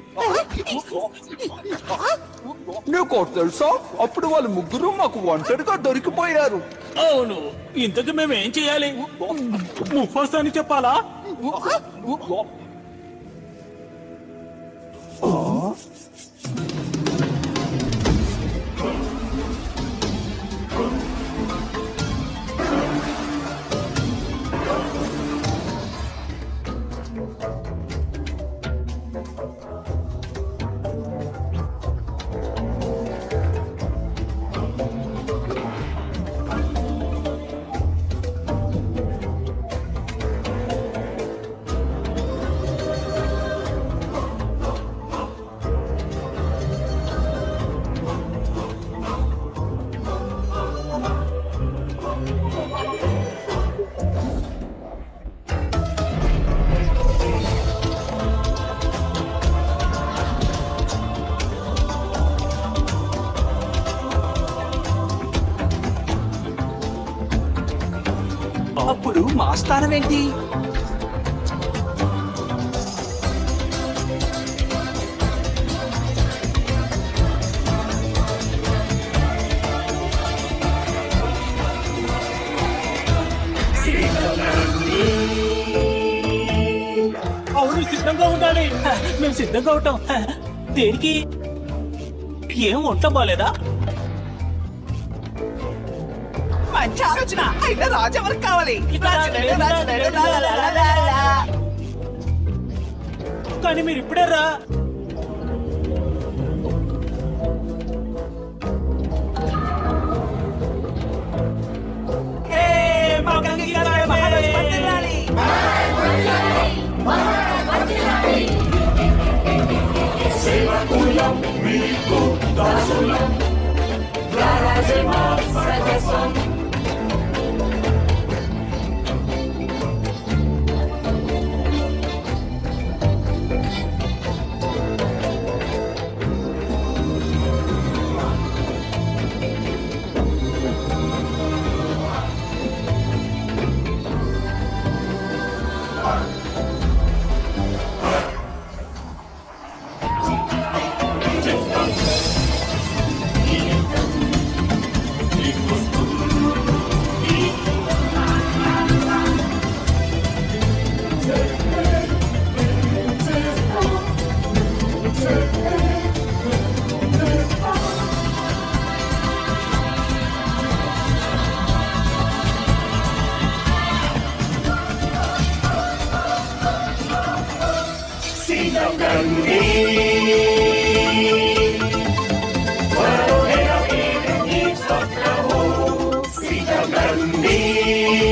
నీకు ఒకటి తెలుసా అప్పుడు వాళ్ళు ముగ్గురు మాకు ఒంటరిగా దొరికిపోయారు అవును ఇంతకు మేము ఏం చేయాలి ముఫాస్ అని చెప్పాలా అప్పుడు మా స్థానం ఏంటి అవును సిద్ధంగా ఉండాలి మేము సిద్ధంగా ఉంటాం దేనికి ఏం వంట బాలేదా మంచి ఆలోచన అయినా రాజు ఎవరికి కావాలి రాజు లేడు, రాజు లేడు, లా, లా, లా, లా, లా. కానీ మీరు ఇప్పుడే రా హే, మా గంగి గారు మహారాజు వర్ధిల్లాలి. Gandhi.